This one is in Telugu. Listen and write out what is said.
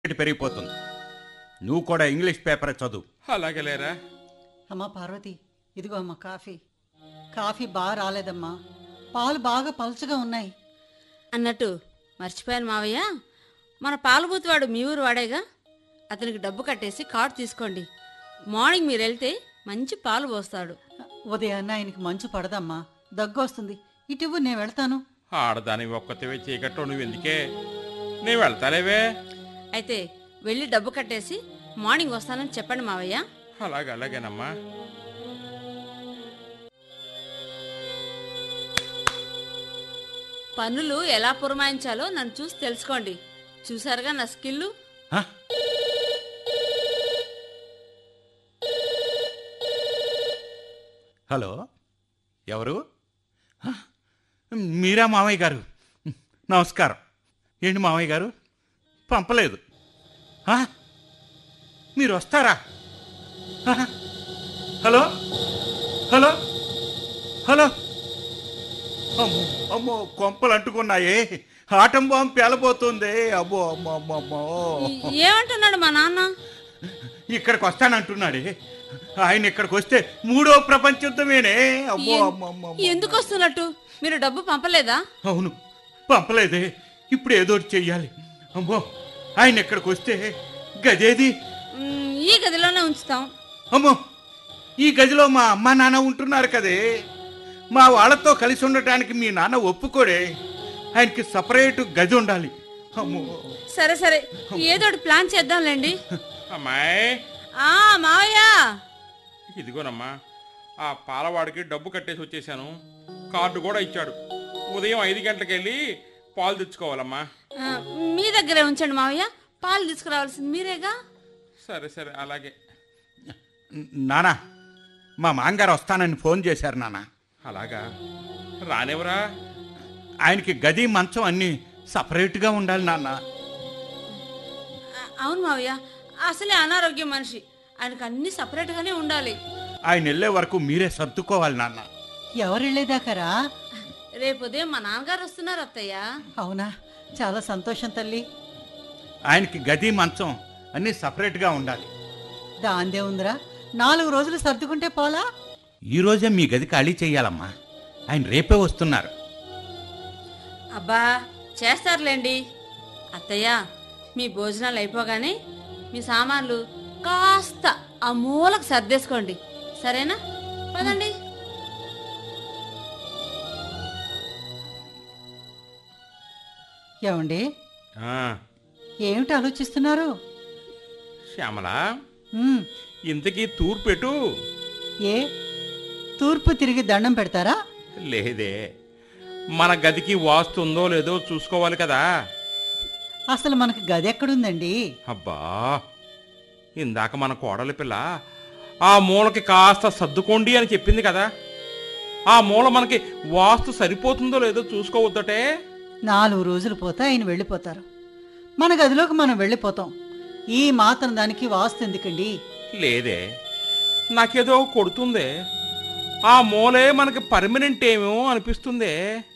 రేటు పెరిగిపోతుంది నువ్వు కూడా ఇంగ్లీష్ పేపర్ చదువు అలాగే లేరా అమ్మా పార్వతి ఇదిగో అమ్మా కాఫీ కాఫీ బాగా రాలేదమ్మా పాలు బాగా పలుచగా ఉన్నాయి అన్నట్టు మర్చిపోయాను మావయ్య మన పాలబూతివాడు మీ ఊరు వాడేగా అతనికి డబ్బు కట్టేసి కార్డు తీసుకోండి మార్నింగ్ మీరు వెళ్తే మంచి పాలు పోస్తాడు ఉదయాన్నే ఆయనకి మంచు పడదమ్మా దగ్గు వస్తుంది ఇటువు నేను వెళ్తాను ఆడదాని ఒక్కతివే చీకట్లో నువ్వు ఎందుకే నేను వెళ్తాలేవే అయితే వెళ్ళి డబ్బు కట్టేసి మార్నింగ్ వస్తానని చెప్పండి మావయ్య అలాగే అలాగేనమ్మా పనులు ఎలా పురమాయించాలో నన్ను చూసి తెలుసుకోండి చూసారుగా నా స్కిల్లు హ? హలో ఎవరు హ? మీరా మామయ్య గారు నమస్కారం ఏంటి మామయ్య గారు పంపలేదు హ? మీరు వస్తారా హ? హలో హలో హలో అమ్మో అమ్మో కొంపలు అంటుకున్నాయే ఆటం బాంబు పేలబోతుంది అమ్మో అమ్మో అమ్మో అమ్మో ఈ- ఏమంటున్నాడు మా నాన్న ఇక్కడికి వస్తానంటున్నాడే ఆయన ఇక్కడికి వస్తే మూడో ప్రపంచ యుద్ధమేనే అమ్మో ఎన్- అమ్మో అమ్మో, అమ్మో. ఎందుకు వస్తున్నట్టు మీరు డబ్బు పంపలేదా అవును పంపలేదే ఇప్పుడు ఏదో ఒకటి చెయ్యాలి అమ్మో ఆయన ఇక్కడికి వస్తే గదేది మ్, ఈ గదిలోనే ఉంచుతాం అమ్మో ఈ గదిలో మా అమ్మ నాన్న ఉంటున్నారు కదే మా వాళ్ళతో కలిసి ఉండటానికి మీ నాన్న ఒప్పుకోడే ఆయనకి సపరేట్ గది ఉండాలి అమ్మో సరే సరే ఏదో ఒకటి ప్లాన్ చేద్దాంలేండి అమ్మాయి ఆ మావయ్య ఇదిగోనమ్మా ఆ పాలవాడికి డబ్బు కట్టేసి వచ్చేసాను కార్డు కూడా ఇచ్చాడు ఉదయం ఐదు గంటలకు వెళ్ళి పాలు తెచ్చుకోవాలమ్మా ఆ, మీ దగ్గరే ఉంచండి మావయ్య పాలు తీసుకురావాల్సింది మీరేగా సరే సరే అలాగే నానా మా మాంగారు వస్తానని ఫోన్ చేశారు నాన్న అలాగా రానివరా ఆయనకి గది మంచం అన్నీ సపరేట్గా ఉండాలి నాన్న ఆ, అవును మావయ్య అసలే అనారోగ్యం మనిషి ఆయనకు అన్ని సపరేట్గానే ఉండాలి ఆయన వెళ్ళే వరకు మీరే సర్దుకోవాలి నాన్న ఎవరు వెళ్ళేదాకరా రేపు ఉదయం మా నాన్నగారు వస్తున్నారు అత్తయ్య అవునా చాలా సంతోషం తల్లి ఆయనకి గది మంచం అన్నీ సపరేట్గా ఉండాలి దాందే ఉందిరా నాలుగు రోజులు సర్దుకుంటే పోలా ఈ రోజే మీ గది ఖాళీ చెయ్యాలమ్మా ఆయన రేపే వస్తున్నారు అబ్బా చేస్తారులేండి అత్తయ్య మీ భోజనాలు అయిపోగానే మీ సామాన్లు కాస్త ఆ మూలకు సర్దేసుకోండి సరేనా పదండి ఏమండి ఆ, ఏమిటి ఆలోచిస్తున్నారు శ్యామల ఉమ్, ఇంతకీ తూర్పు పెట్టు ఏ తూర్పు తిరిగి దండం పెడతారా లేదే మన గదికి వాస్తు ఉందో లేదో చూసుకోవాలి కదా అసలు మనకు గది ఎక్కడుందండి అబ్బా ఇందాక మన కోడలి పిల్ల ఆ మూలకి కాస్త సర్దుకోండి అని చెప్పింది కదా ఆ మూల మనకి వాస్తు సరిపోతుందో లేదో చూసుకోవద్దటే నాలుగు రోజులు పోతే ఆయన వెళ్ళిపోతారు మన గదిలోకి మనం వెళ్ళిపోతాం ఈ మాత్రం దానికి వాస్తు ఎందుకండి లేదే నాకేదో కొడుతుందే ఆ మూలే మనకి పర్మనెంట్ ఏమో అనిపిస్తుందే